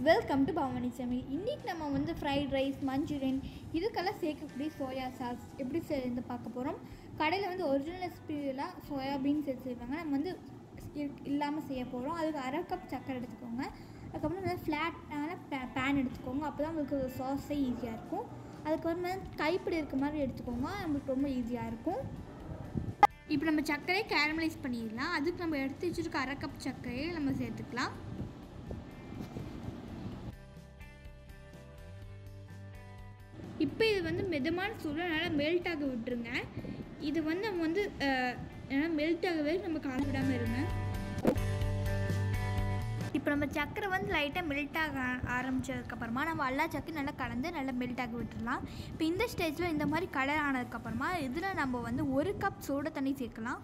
welcome to Bhavani சமையல் இன்றைக்கி நம்ம வந்து ஃப்ரைட் ரைஸ் மஞ்சூரியன் இதுக்கெல்லாம் சேர்க்கக்கூடிய சோயா சாஸ் எப்படி செய்யறது பார்க்க போகிறோம் கடையில் வந்து ஒரிஜினல் ரெசிபிலாம் சோயா பீன்ஸ் எடுத்து செய்வாங்க நம்ம வந்து இல்லாமல் செய்ய போகிறோம் அதுக்கு அரை கப் சக்கரை எடுத்துக்கோங்க அதுக்கப்புறம் வந்து ஃப்ளாட்டான பேன் எடுத்துக்கோங்க அப்போ தான் உங்களுக்கு சாஸே ஈஸியாக இருக்கும் அதுக்கப்புறம் வந்து கைப்பிடி இருக்க மாதிரி எடுத்துக்கோங்க நம்மளுக்கு ரொம்ப ஈஸியாக இருக்கும் இப்போ நம்ம சர்க்கரையை கேரமலைஸ் பண்ணிடலாம் அதுக்கு நம்ம எடுத்து வச்சுருக்க அரை கப் சர்க்கரையை நம்ம சேர்த்துக்கலாம் இப்போ இது வந்து மிதமான சூழல் நல்லா மெல்ட் ஆக விட்டுருங்க இது வந்து நம்ம வந்து ஏன்னா மெல்ட் ஆகவே நம்ம கால விடாமல் இருங்க இப்போ நம்ம சக்கரை வந்து லைட்டாக மெல்ட் ஆக ஆரம்பித்ததுக்கப்புறமா நம்ம எல்லா சக்கரையும் நல்லா கலந்து நல்லா மெல்ட் ஆக விட்டுடலாம் இப்போ இந்த ஸ்டேஜில் இந்த மாதிரி கலர் ஆனதுக்கப்புறமா இதில் நம்ம வந்து ஒரு கப் சூட தண்ணி சேர்க்கலாம்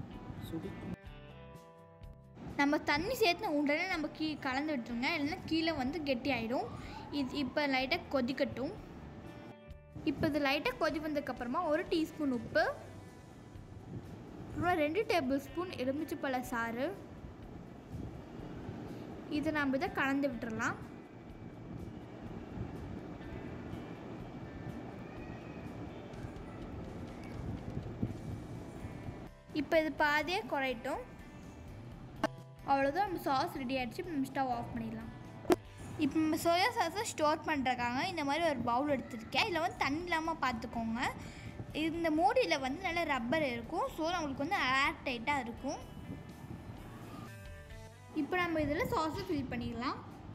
நம்ம தண்ணி சேர்த்து உடனே நம்ம கீ கலந்து விட்டுருங்க இல்லைன்னா கீழே வந்து கெட்டி ஆகிடும் இது இப்போ லைட்டாக கொதிக்கட்டும் இப்போ இது லைட்டாக கொதி வந்ததுக்கப்புறமா ஒரு டீஸ்பூன் உப்பு அப்புறம் ரெண்டு டேபிள் ஸ்பூன் எலுமிச்சப்பழ சாறு இதை நம்ம இதை கலந்து விட்டுறலாம் இப்போ இது பாதியாக குறையட்டும் அவ்வளோதான் நம்ம சாஸ் ரெடி ஆகிடுச்சு இப்போ நம்ம ஸ்டவ் ஆஃப் பண்ணிடலாம் இப்போ நம்ம சோயா சாஸை ஸ்டோர் பண்ணுறக்காக இந்த மாதிரி ஒரு பவுல் எடுத்துருக்கேன் இதில் வந்து தண்ணி இல்லாமல் பார்த்துக்கோங்க இந்த மூடியில் வந்து நல்ல ரப்பர் இருக்கும் ஸோ நம்மளுக்கு வந்து ஏர் டைட்டாக இருக்கும் இப்போ நம்ம இதில் சாஸை ஃபில் பண்ணிடலாம்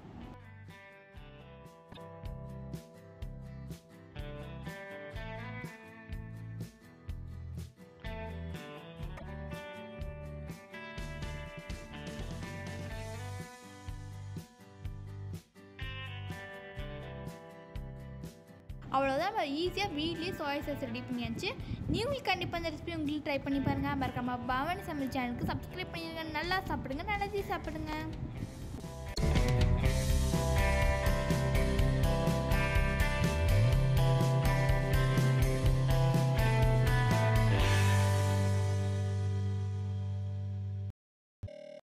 அவ்வளோதான் நம்ம ஈஸியாக வீட்லேயே சோயா சாஸ் ரெடி பண்ணியாச்சு நீங்களும் கண்டிப்பாக இந்த ரெசிபி உங்களுக்கு ட்ரை பண்ணி பாருங்கள் மறக்காம பவானி சமையல் சேனலுக்கு சப்ஸ்கிரைப் பண்ணிடுங்க நல்லா சாப்பிடுங்க நல்லதே சாப்பிடுங்க